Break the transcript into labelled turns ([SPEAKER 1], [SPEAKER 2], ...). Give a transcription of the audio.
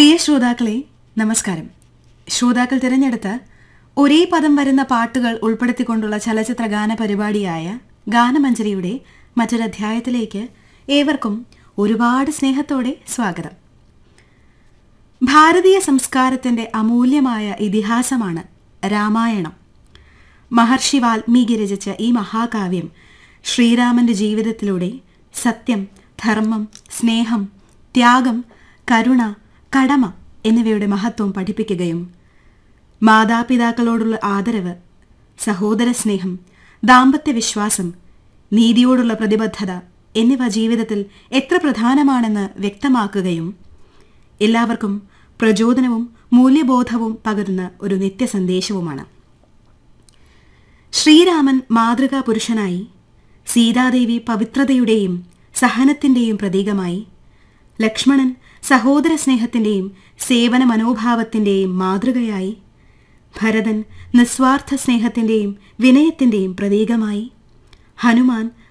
[SPEAKER 1] പ്രിയ ശ്രോതാക്കളെ നമസ്കാരം ശ്രോതാക്കൾ തിരഞ്ഞെടുത്ത ഒരേ പദം വരുന്ന പാട്ടുകൾ ഉൾപ്പെടുത്തിക്കൊണ്ടുള്ള ചലച്ചിത്ര ഗാന പരിപാടിയായ ഗാനമഞ്ജരിയുടെ മറ്റൊരധ്യായത്തിലേക്ക് ഏവർക്കും ഒരുപാട് സ്നേഹത്തോടെ സ്വാഗതം ഭാരതീയ സംസ്കാരത്തിന്റെ അമൂല്യമായ ഇതിഹാസമാണ് രാമായണം മഹർഷി വാൽമീകി രചിച്ച ഈ മഹാകാവ്യം ശ്രീരാമന്റെ ജീവിതത്തിലൂടെ സത്യം ധർമ്മം സ്നേഹം ത്യാഗം കരുണ കടമ എന്നിവയുടെ മഹത്വം പഠിപ്പിക്കുകയും മാതാപിതാക്കളോടുള്ള ആദരവ് സഹോദര സ്നേഹം ദാമ്പത്യ വിശ്വാസം നീതിയോടുള്ള പ്രതിബദ്ധത എന്നിവ ജീവിതത്തിൽ എത്ര പ്രധാനമാണെന്ന് വ്യക്തമാക്കുകയും എല്ലാവർക്കും പ്രചോദനവും മൂല്യബോധവും പകരുന്ന ഒരു നിത്യസന്ദേശവുമാണ് ശ്രീരാമൻ മാതൃകാ പുരുഷനായി സീതാദേവി പവിത്രതയുടെയും സഹനത്തിന്റെയും പ്രതീകമായി ലക്ഷ്മണൻ സഹോദര സ്നേഹത്തിന്റെയും സേവന മനോഭാവത്തിന്റെയും മാതൃകയായി ഭരതൻ നിസ്വാർത്ഥ സ്നേഹത്തിന്റെയും വിനയത്തിന്റെയും പ്രതീകമായി ഹനുമാൻ